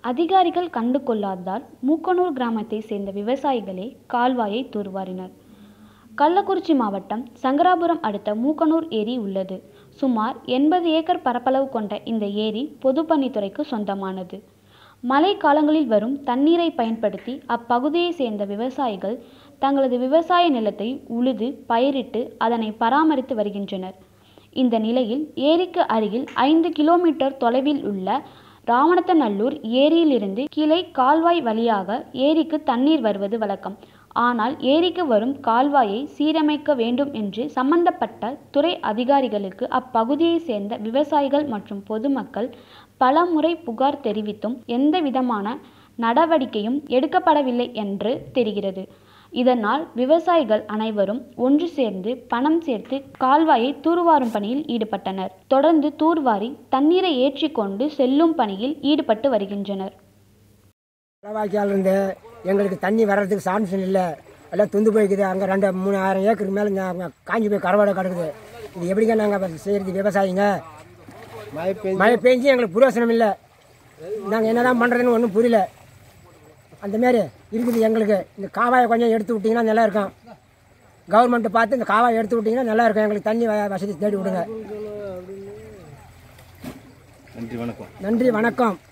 அதிகாரிகள் கண்டு கொள்ளாததால் மூக்கனூர் கிராமத்தை சேர்ந்த விவசாயிகளே கால்வாயை தூர்வாரினர் கள்ளக்குறிச்சி மாவட்டம் சங்கராபுரம் அடுத்த மூக்கனூர் ஏரி உள்ளது சுமார் எண்பது ஏக்கர் பரப்பளவு கொண்ட இந்த ஏரி பொதுப்பணித்துறைக்கு சொந்தமானது மழை காலங்களில் வரும் தண்ணீரை பயன்படுத்தி அப்பகுதியை சேர்ந்த விவசாயிகள் தங்களது விவசாய நிலத்தை உழுது பயிரிட்டு அதனை பராமரித்து வருகின்றனர் இந்த நிலையில் ஏரிக்கு அருகில் ஐந்து கிலோமீட்டர் தொலைவில் உள்ள ராவணத்தநல்லூர் ஏரியிலிருந்து கிளை கால்வாய் வழியாக ஏரிக்கு தண்ணீர் வருவது வழக்கம் ஆனால் ஏரிக்கு வரும் கால்வாயை சீரமைக்க வேண்டும் என்று சம்பந்தப்பட்ட துறை அதிகாரிகளுக்கு அப்பகுதியை சேர்ந்த விவசாயிகள் மற்றும் பொதுமக்கள் பலமுறை புகார் தெரிவித்தும் எந்த விதமான நடவடிக்கையும் எடுக்கப்படவில்லை என்று தெரிகிறது இதனால் விவசாயிகள் அனைவரும் ஒன்று சேர்ந்து பணம் சேர்த்து கால்வாயை தூர்வாரும் பணியில் ஈடுபட்டனர் தொடர்ந்து தூர்வாரி தண்ணீரை ஏற்றிக்கொண்டு செல்லும் பணியில் ஈடுபட்டு வருகின்றனர் குளவாய்க்கால் இருந்து எங்களுக்கு தண்ணி வர்றதுக்கு சான்சன் இல்லை எல்லாம் துந்து போய்க்குது அங்கே ரெண்டு மூணு ஆயிரம் ஏக்கருக்கு மேலே இங்க காஞ்சி போய் கரவாடை கிடக்குது இது எப்படிங்க நாங்கள் செய்கிறது விவசாயிங்க மழை பெஞ்சு எங்களுக்கு புரோசனம் இல்லை நாங்கள் என்னதான் பண்ணுறதுன்னு ஒன்றும் புரியல அந்த மாதிரி இருக்குது எங்களுக்கு இந்த காவாயை கொஞ்சம் எடுத்து விட்டிங்கன்னா நல்லா இருக்கும் கவர்மெண்ட்டை பார்த்து இந்த காவாயை எடுத்து விட்டிங்கன்னா நல்லா இருக்கும் எங்களுக்கு தண்ணி வ- வசதி தேடி விடுங்க நன்றி வணக்கம் நன்றி வணக்கம்